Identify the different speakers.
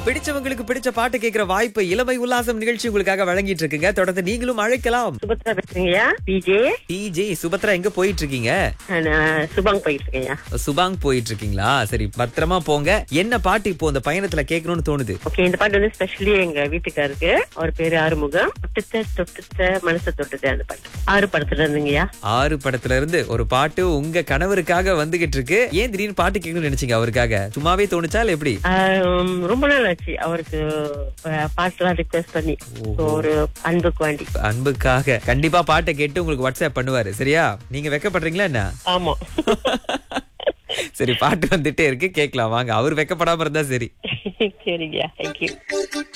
Speaker 1: பிடிச்சவங்களுக்கு பிடிச்ச பாட்டு கேட்கிற வாய்ப்பு இளமை உல்லாசம் நிகழ்ச்சி உங்களுக்காக வழங்கிட்டு இருக்குங்க தொடர்ந்து நீங்களும் அழைக்கலாம்
Speaker 2: சுபத்ரா பேசுறீங்கய்யா பிஜே
Speaker 1: டிஜே சுபத்ரா எங்க போயிட்டு இருக்கீங்க
Speaker 2: நான் சுபாங் போயிட்டு இருக்கேன்யா
Speaker 1: சுபாங் போயிட்டு இருக்கீங்களா சரி பத்திரமா போங்க என்ன பாட்டு இப்போ இந்த பயணத்துல கேட்கணும்னு தோணுது
Speaker 2: ஓகே இந்த பாட்டு வந்து ஸ்பெஷலி எங்க வீட்டுக்காருக்கு அவர் பேரு ஆறுமுகம் தொட்டுத்த தொட்டுத்த மனசை தொட்டுத்த அந்த பாட்டு ஆறு படத்துல இருந்துங்கய்யா
Speaker 1: ஆறு படத்துல இருந்து ஒரு பாட்டு உங்க கணவருக்காக வந்துகிட்டு இருக்கு ஏன் திடீர்னு பாட்டு கேட்கணும்னு நினைச்சீங்க அவருக்காக சும்மாவே தோணுச்சா இல்ல எப்படி
Speaker 2: ஆம், ரொம்ப நாள் ஆச்சு அவருக்கு அஹ், பாட்டுலாம் ரிக்வெஸ்ட் பண்ணி So, ஒரு அன்புக்கு வேண்டி
Speaker 1: அன்புக்காக கண்டிப்பா பாட்டை கேட்டு உங்களுக்கு வாட்ஸ்அப் பண்ணுவாரு சரியா நீங்க வெக்கப்படுறீங்களா என்ன
Speaker 2: ஆமா
Speaker 1: சரி பாட்டு வந்துட்டே இருக்கு கேட்கலாம் வாங்க அவர் வெக்கப்படாம இருந்தா சரி
Speaker 2: சரிங்கய்யா தேங்க்யூ